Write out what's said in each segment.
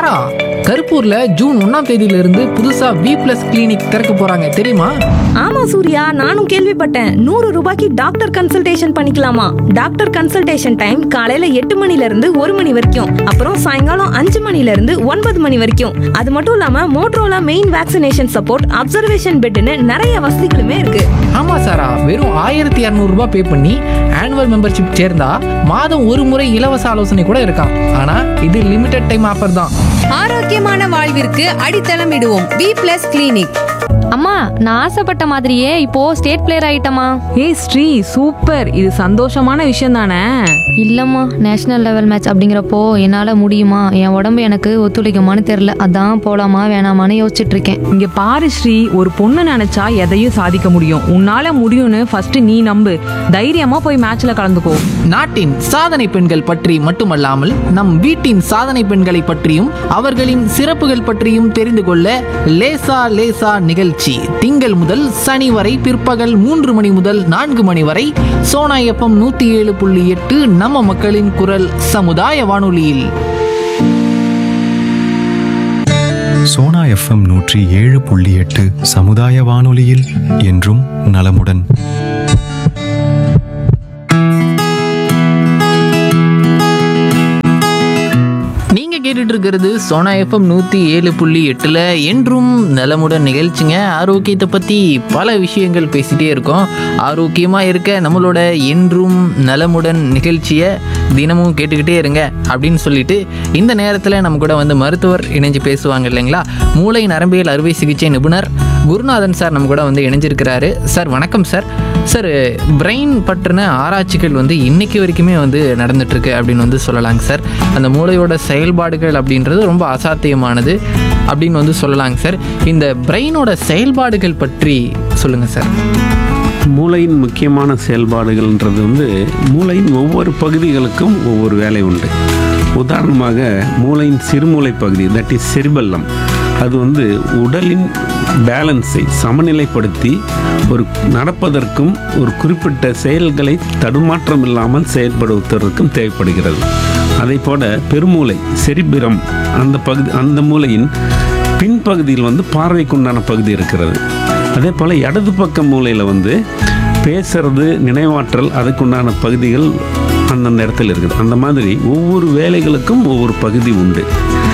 சாரா கருப்பூர்ல June ஒன்னாம் தேதியில இருந்து புதுசா வி பிளஸ் கிளினிக் திறக்க போறாங்க தெரியுமா ஆமா சூர்யா நானும் கேள்விப்பட்டேன் நூறு ரூபாய்க்கு டாக்டர் கன்சல்டேஷன் பண்ணிக்கலாமா டாக்டர் கன்சல்டேஷன் டைம் காலையில எட்டு மணில இருந்து ஒரு மணி வரைக்கும் அப்புறம் சாயங்காலம் அஞ்சு மணில இருந்து ஒன்பது மணி வரைக்கும் அது மட்டும் இல்லாம Motorola main vaccination support observation பெட்னு நிறைய வசதிகளுமே இருக்கு ஆமா சாரா வெறும் ஆயிரத்தி இரநூறுபா பே பண்ணி ஆனுவல் மெம்பர்ஷிப் சேர்ந்தா மாதம் ஒரு முறை இலவச ஆலோசனை கூட இருக்காம் ஆனா இது லிமிடெட் டைம் ஆஃபர் தான் ஆரோக்கியமான வாழ்விற்கு அடித்தளம் இடுவோம் வி பிளஸ் கிளினிக் அம்மா நான் ஆசைப்பட்ட மாதிரியே இப்போ ஸ்டேட் பிளேயர் ஆயிட்டமா ஏய் ஸ்ரீ சூப்பர் இது சந்தோஷமான விஷயம் தானே இல்லம்மா நேஷனல் லெவல் மேட்ச் அப்படிங்கிறப்போ என்னால முடியுமா என் உடம்பு எனக்கு ஒத்துழைக்குமான்னு தெரியல அதான் போலாமா வேணாமான்னு யோசிச்சுட்டு இருக்கேன் இங்க பாரு ஸ்ரீ ஒரு பொண்ணு நினைச்சா எதையும் சாதிக்க முடியும் உன்னால முடியும்னு ஃபர்ஸ்ட் நீ நம்பு தைரியமா போய் மேட்ச்ல கலந்துக்கோ நாட்டின் சாதனை பெண்கள் பற்றி மட்டுமல்லாமல் நம் வீட்டின் சாதனை பெண்களை பற்றியும் அவர்களின் சிறப்புகள் பற்றியும் தெரிந்து கொள்ள லேசா லேசா நிகழ்ச்சி திங்கள் முதல் சனி வரை பிற்பகல் மூன்று மணி முதல் நான்கு மணி வரை சோனா எஃப்எம் நூத்தி ஏழு புள்ளி எட்டு நம்ம மக்களின் குரல் சமுதாய வானொலியில் சோனா எஃப்எம் நூற்றி ஏழு புள்ளி எட்டு சமுதாய வானொலியில் என்றும் நலமுடன் நீங்க கேட்டுட்டு இருக்கிறது சோனா எஃப்எம் நூத்தி ஏழு புள்ளி எட்டுல என்றும் நலமுடன் நிகழ்ச்சிங்க ஆரோக்கியத்தை பத்தி பல விஷயங்கள் பேசிட்டே இருக்கோம் ஆரோக்கியமா இருக்க நம்மளோட என்றும் நலமுடன் நிகழ்ச்சியை தினமும் கேட்டுக்கிட்டே இருங்க அப்படின்னு சொல்லிட்டு இந்த நேரத்தில் நம்ம கூட வந்து மருத்துவர் இணைஞ்சு பேசுவாங்க இல்லைங்களா மூளை நரம்பியல் அறுவை சிகிச்சை நிபுணர் குருநாதன் சார் நம்ம கூட வந்து இணைஞ்சிருக்கிறாரு சார் வணக்கம் சார் சார் பிரெயின் பற்றின ஆராய்ச்சிகள் வந்து இன்னைக்கு வரைக்குமே வந்து நடந்துட்டு இருக்கு அப்படின்னு வந்து சொல்லலாங்க சார் அந்த மூளையோட செயல்பாடுகள் அப்படின்றது ரொம்ப அசாத்தியமானது அப்படின்னு வந்து சொல்லலாங்க சார் இந்த பிரெயினோட செயல்பாடுகள் பற்றி சொல்லுங்க சார் மூளையின் முக்கியமான செயல்பாடுகள்ன்றது வந்து மூளையின் ஒவ்வொரு பகுதிகளுக்கும் ஒவ்வொரு வேலை உண்டு உதாரணமாக மூளையின் சிறுமூளை பகுதி தட் இஸ் செரிபல்லம் அது வந்து உடலின் பேலன்ஸை சமநிலைப்படுத்தி ஒரு நடப்பதற்கும் ஒரு குறிப்பிட்ட செயல்களை தடுமாற்றம் இல்லாமல் செயல்படுவதற்கும் தேவைப்படுகிறது அதே போல பெருமூளை செரிபிரம் அந்த பகுதி அந்த மூளையின் பின்பகுதியில் வந்து பார்வைக்குண்டான பகுதி இருக்கிறது அதே போல் இடது பக்க மூலையில் வந்து பேசுறது நினைவாற்றல் அதுக்குண்டான பகுதிகள் அந்தந்த இடத்துல இருக்குது அந்த மாதிரி ஒவ்வொரு வேலைகளுக்கும் ஒவ்வொரு பகுதி உண்டு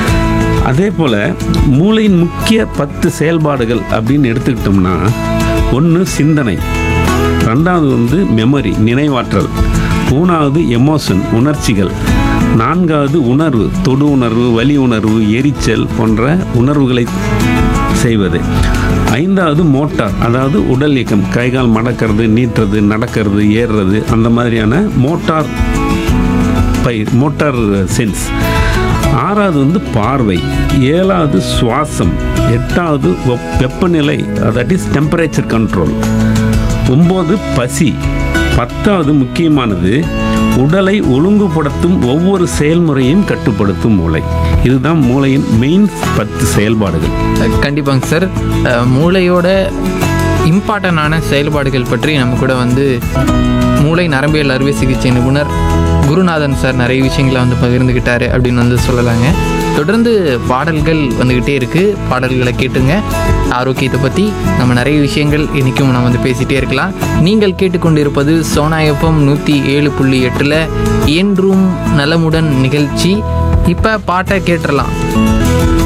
அதே போல் மூளையின் முக்கிய பத்து செயல்பாடுகள் அப்படின்னு எடுத்துக்கிட்டோம்னா ஒன்று சிந்தனை ரெண்டாவது வந்து மெமரி நினைவாற்றல் மூணாவது எமோஷன் உணர்ச்சிகள் நான்காவது உணர்வு தொடு உணர்வு வலி உணர்வு எரிச்சல் போன்ற உணர்வுகளை செய்வது ஐந்தாவது மோட்டார் அதாவது உடல் இயக்கம் கைகால் மடக்கிறது நீட்டுறது நடக்கிறது ஏறுறது அந்த மாதிரியான மோட்டார் பயிர் மோட்டார் சென்ஸ் ஆறாவது வந்து பார்வை ஏழாவது சுவாசம் எட்டாவது வெப்- வெப்பநிலை தட் இஸ் டெம்பரேச்சர் கண்ட்ரோல் ஒம்பது பசி பத்தாவது முக்கியமானது உடலை ஒழுங்குபடுத்தும் ஒவ்வொரு செயல்முறையும் கட்டுப்படுத்தும் மூளை இதுதான் மூளையின் மெயின் பத்து செயல்பாடுகள் அஹ் கண்டிப்பாங்க சார் அஹ் மூளையோட இம்பார்ட்டண்டான செயல்பாடுகள் பற்றி நம்ம கூட வந்து மூளை நரம்பியல் அறுவை சிகிச்சை நிபுணர் குருநாதன் சார் நிறைய விஷயங்களை வந்து பகிர்ந்துக்கிட்டாரு அப்படின்னு வந்து சொல்லலாங்க தொடர்ந்து பாடல்கள் வந்துக்கிட்டே இருக்குது பாடல்களை கேட்டுங்க ஆரோக்கியத்தை பற்றி நம்ம நிறைய விஷயங்கள் இன்றைக்கும் நம்ம வந்து பேசிகிட்டே இருக்கலாம் நீங்கள் கேட்டுக்கொண்டிருப்பது சோனா எஃப்எம் நூற்றி ஏழு புள்ளி எட்டில் என்றும் நலமுடன் நிகழ்ச்சி இப்போ பாட்டை கேட்டுடலாம்